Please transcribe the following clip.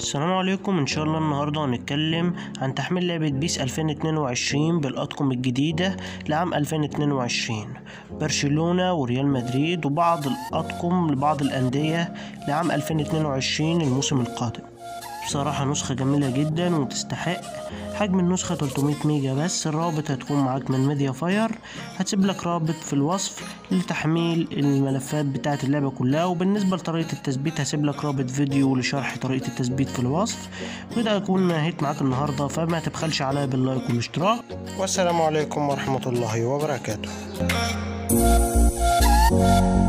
السلام عليكم ان شاء الله النهارده هنتكلم عن تحميل لعبة بيس 2022 بالاطقم الجديدة لعام 2022 برشلونة وريال مدريد وبعض الاطقم لبعض الاندية لعام 2022 الموسم القادم بصراحة نسخة جميلة جدا وتستحق حجم النسخة 300 ميجا بس الرابط هتكون معاك من ميديا فاير هتسيب لك رابط في الوصف لتحميل الملفات بتاعة اللعبة كلها وبالنسبة لطريقة التثبيت هسيب لك رابط فيديو لشرح طريقة التثبيت في الوصف وده هكون نهيت معاك النهاردة فما تبخلش عليا باللايك والاشتراك والسلام عليكم ورحمة الله وبركاته